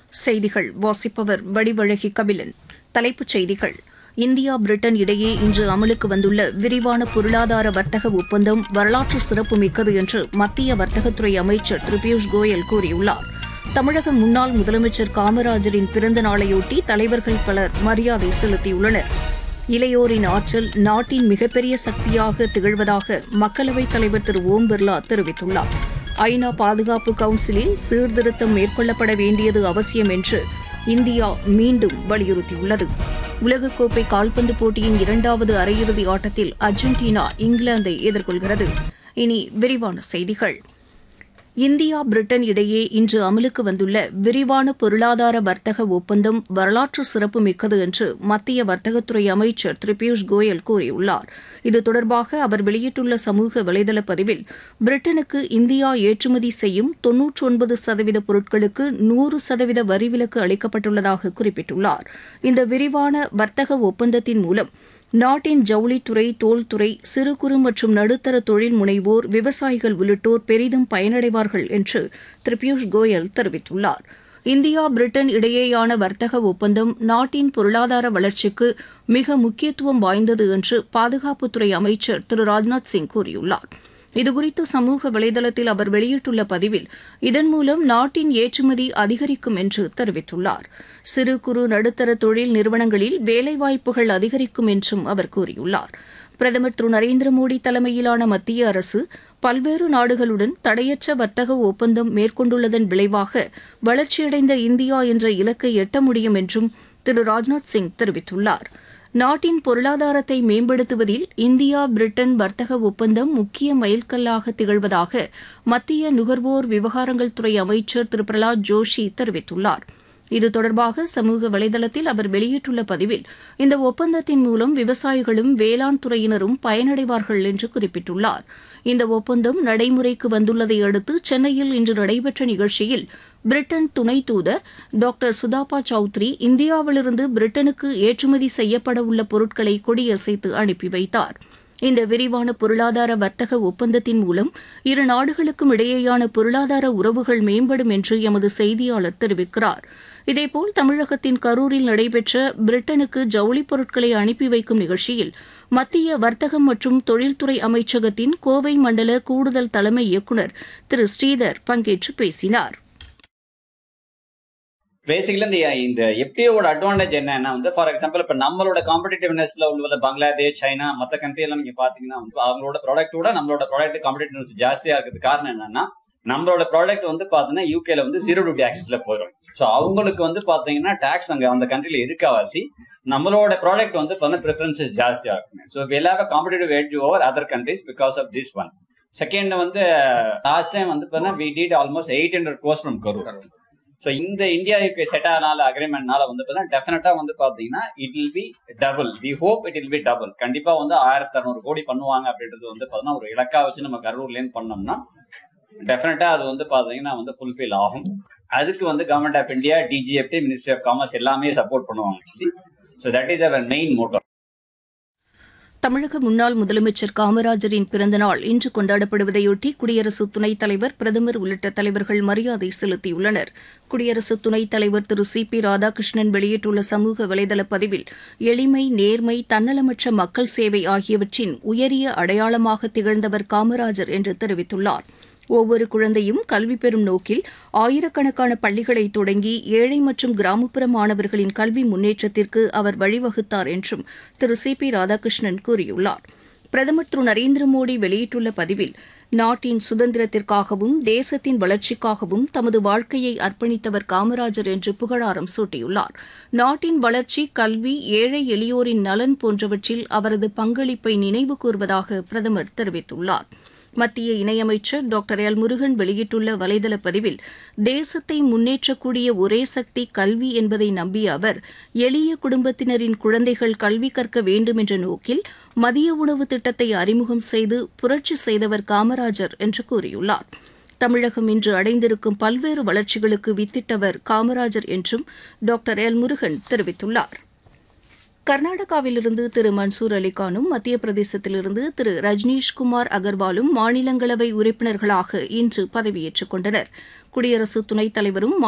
செய்திகள் வாசிப்பவர் வடிவழகி கபிலன் தலைப்புச் செய்திகள் இந்தியா பிரிட்டன் இடையே இன்று அமலுக்கு வந்துள்ள விரிவான பொருளாதார வர்த்தக ஒப்பந்தம் வரலாற்று சிறப்புமிக்கது என்று மத்திய வர்த்தகத்துறை அமைச்சர் திரு பியூஷ் கோயல் கூறியுள்ளார் தமிழக முன்னாள் முதலமைச்சர் காமராஜரின் பிறந்த நாளையொட்டி தலைவர்கள் பலர் மரியாதை செலுத்தியுள்ளனர் இளையோரின் ஆற்றல் நாட்டின் மிகப்பெரிய சக்தியாக திகழ்வதாக மக்களவைத் தலைவர் திரு ஓம் பிர்லா தெரிவித்துள்ளார் ஐநா பாதுகாப்பு கவுன்சிலில் சீர்திருத்தம் மேற்கொள்ளப்பட வேண்டியது அவசியம் என்று இந்தியா மீண்டும் வலியுறுத்தியுள்ளது உலகக்கோப்பை கால்பந்து போட்டியின் இரண்டாவது அரையிறுதி ஆட்டத்தில் அர்ஜென்டினா இங்கிலாந்தை எதிர்கொள்கிறது இனி விரிவான செய்திகள் இந்தியா பிரிட்டன் இடையே இன்று அமலுக்கு வந்துள்ள விரிவான பொருளாதார வர்த்தக ஒப்பந்தம் வரலாற்று சிறப்புமிக்கது என்று மத்திய வர்த்தகத்துறை அமைச்சர் திரு பியூஷ் கோயல் கூறியுள்ளார் இது தொடர்பாக அவர் வெளியிட்டுள்ள சமூக வலைதள பதிவில் பிரிட்டனுக்கு இந்தியா ஏற்றுமதி செய்யும் தொன்னூற்றி ஒன்பது சதவீத பொருட்களுக்கு நூறு சதவீத வரி விலக்கு அளிக்கப்பட்டுள்ளதாக குறிப்பிட்டுள்ளார் இந்த விரிவான வர்த்தக ஒப்பந்தத்தின் மூலம் நாட்டின் ஜவுளித்துறை தோல்துறை சிறு குறு மற்றும் நடுத்தர தொழில் முனைவோர் விவசாயிகள் உள்ளிட்டோர் பெரிதும் பயனடைவார்கள் என்று திரு பியூஷ் கோயல் தெரிவித்துள்ளார் இந்தியா பிரிட்டன் இடையேயான வர்த்தக ஒப்பந்தம் நாட்டின் பொருளாதார வளர்ச்சிக்கு மிக முக்கியத்துவம் வாய்ந்தது என்று பாதுகாப்புத்துறை அமைச்சர் திரு ராஜ்நாத் சிங் கூறியுள்ளார் இதுகுறித்து சமூக வலைதளத்தில் அவர் வெளியிட்டுள்ள பதிவில் இதன் மூலம் நாட்டின் ஏற்றுமதி அதிகரிக்கும் என்று தெரிவித்துள்ளார் சிறு குறு நடுத்தர தொழில் நிறுவனங்களில் வேலைவாய்ப்புகள் அதிகரிக்கும் என்றும் அவர் கூறியுள்ளார் பிரதமர் திரு நரேந்திர மோடி தலைமையிலான மத்திய அரசு பல்வேறு நாடுகளுடன் தடையற்ற வர்த்தக ஒப்பந்தம் மேற்கொண்டுள்ளதன் விளைவாக வளர்ச்சியடைந்த இந்தியா என்ற இலக்கை எட்ட முடியும் என்றும் திரு ராஜ்நாத் சிங் தெரிவித்துள்ளார் நாட்டின் பொருளாதாரத்தை மேம்படுத்துவதில் இந்தியா பிரிட்டன் வர்த்தக ஒப்பந்தம் முக்கிய மைல்கல்லாக திகழ்வதாக மத்திய நுகர்வோர் விவகாரங்கள் துறை அமைச்சர் திரு பிரலாத் ஜோஷி தெரிவித்துள்ளார் இது தொடர்பாக சமூக வலைதளத்தில் அவர் வெளியிட்டுள்ள பதிவில் இந்த ஒப்பந்தத்தின் மூலம் விவசாயிகளும் வேளாண் துறையினரும் பயனடைவார்கள் என்று குறிப்பிட்டுள்ளார் இந்த ஒப்பந்தம் நடைமுறைக்கு வந்துள்ளதை அடுத்து சென்னையில் இன்று நடைபெற்ற நிகழ்ச்சியில் பிரிட்டன் துணை தூதர் டாக்டர் சுதாபா சௌத்ரி இந்தியாவிலிருந்து பிரிட்டனுக்கு ஏற்றுமதி செய்யப்பட உள்ள பொருட்களை கொடியசைத்து அனுப்பி வைத்தார் இந்த விரிவான பொருளாதார வர்த்தக ஒப்பந்தத்தின் மூலம் இரு நாடுகளுக்கும் இடையேயான பொருளாதார உறவுகள் மேம்படும் என்று எமது செய்தியாளர் தெரிவிக்கிறார் இதேபோல் தமிழகத்தின் கரூரில் நடைபெற்ற பிரிட்டனுக்கு ஜவுளிப் பொருட்களை அனுப்பி வைக்கும் நிகழ்ச்சியில் மத்திய வர்த்தகம் மற்றும் தொழில்துறை அமைச்சகத்தின் கோவை மண்டல கூடுதல் தலைமை இயக்குநர் திரு ஸ்ரீதர் பங்கேற்று பேசினார் பேசிக்கலி இந்த இந்த எஃப்டிஓட அட்வான்டேஜ் என்னன்னா வந்து ஃபார் எக்ஸாம்பிள் இப்போ நம்மளோட காம்படிட்டிவ்னஸ்ல உள்ள பங்களாதேஷ் சைனா மற்ற கண்ட்ரி எல்லாம் நீங்க பாத்தீங்கன்னா வந்து அவங்களோட ப்ராடக்ட்டோட நம்மளோட ப்ராடக்ட் காம்படிட்டிவ்னஸ் ஜாஸ்தியா இருக்கிறது காரணம் என்னன்னா நம்மளோட ப்ராடக்ட் வந்து பாத்தீங்கன்னா யூகேல வந்து ஜீரோ டியூட்டி ஆக்சஸ்ல போயிடும் ஸோ அவங்களுக்கு வந்து பாத்தீங்கன்னா டாக்ஸ் அங்க அந்த கண்ட்ரில இருக்கவாசி நம்மளோட ப்ராடக்ட் வந்து பார்த்தீங்கன்னா ப்ரிஃபரன்சஸ் ஜாஸ்தியா இருக்கும் ஸோ எல்லாமே competitive edge over other countries because of this one second வந்து லாஸ்ட் டைம் வந்து பார்த்தீங்கன்னா we did almost eight hundred crores from Karur so இந்த இந்தியாவுக்கு செட் ஆனால அக்ரிமெண்ட்னால வந்து பார்த்தீங்கன்னா டெஃபினட்டா வந்து பாத்தீங்கன்னா it will be double we hope it will be double கண்டிப்பா வந்து ஆயிரத்தி அறுநூறு கோடி பண்ணுவாங்க அப்படின்றது வந்து பார்த்தீங்கன்னா ஒரு இலக்கா வச்சு நம்ம கரூர்லேருந்து பண்ணோம்னா டெஃபினட்டா அது வந்து பாத்தீங்கன்னா வந்து ஃபுல்ஃபில் ஆகும் அதுக்கு வந்து government of India DGFT ministry of commerce எல்லாமே சப்போர்ட் பண்ணுவாங்க actually so that is our main motto தமிழக முன்னாள் முதலமைச்சர் காமராஜரின் பிறந்தநாள் இன்று கொண்டாடப்படுவதையொட்டி குடியரசு துணைத் தலைவர் பிரதமர் உள்ளிட்ட தலைவர்கள் மரியாதை செலுத்தியுள்ளனர் குடியரசு துணைத் தலைவர் திரு சி பி ராதாகிருஷ்ணன் வெளியிட்டுள்ள சமூக வலைதள பதிவில் எளிமை நேர்மை தன்னலமற்ற மக்கள் சேவை ஆகியவற்றின் உயரிய அடையாளமாக திகழ்ந்தவர் காமராஜர் என்று தெரிவித்துள்ளார் ஒவ்வொரு குழந்தையும் கல்வி பெறும் நோக்கில் ஆயிரக்கணக்கான பள்ளிகளை தொடங்கி ஏழை மற்றும் கிராமப்புற மாணவர்களின் கல்வி முன்னேற்றத்திற்கு அவர் வழிவகுத்தார் என்றும் திரு சி பி ராதாகிருஷ்ணன் கூறியுள்ளார் பிரதமர் திரு நரேந்திர மோடி வெளியிட்டுள்ள பதிவில் நாட்டின் சுதந்திரத்திற்காகவும் தேசத்தின் வளர்ச்சிக்காகவும் தமது வாழ்க்கையை அர்ப்பணித்தவர் காமராஜர் என்று புகழாரம் சூட்டியுள்ளார் நாட்டின் வளர்ச்சி கல்வி ஏழை எளியோரின் நலன் போன்றவற்றில் அவரது பங்களிப்பை நினைவு கூர்வதாக பிரதமர் தெரிவித்துள்ளார் மத்திய இணையமைச்சர் டாக்டர் எல் முருகன் வெளியிட்டுள்ள வலைதள பதிவில் தேசத்தை முன்னேற்றக்கூடிய ஒரே சக்தி கல்வி என்பதை நம்பிய அவர் எளிய குடும்பத்தினரின் குழந்தைகள் கல்வி கற்க வேண்டும் என்ற நோக்கில் மதிய உணவு திட்டத்தை அறிமுகம் செய்து புரட்சி செய்தவர் காமராஜர் என்று கூறியுள்ளார் தமிழகம் இன்று அடைந்திருக்கும் பல்வேறு வளர்ச்சிகளுக்கு வித்திட்டவர் காமராஜர் என்றும் டாக்டர் எல் முருகன் தெரிவித்துள்ளார் கர்நாடகாவிலிருந்து திரு மன்சூர் அலிகானும் மத்திய பிரதேசத்திலிருந்து திரு ரஜ்னீஷ்குமார் அகர்வாலும் மாநிலங்களவை உறுப்பினர்களாக இன்று பதவியேற்றுக் கொண்டனர் குடியரசு துணைத் தலைவரும்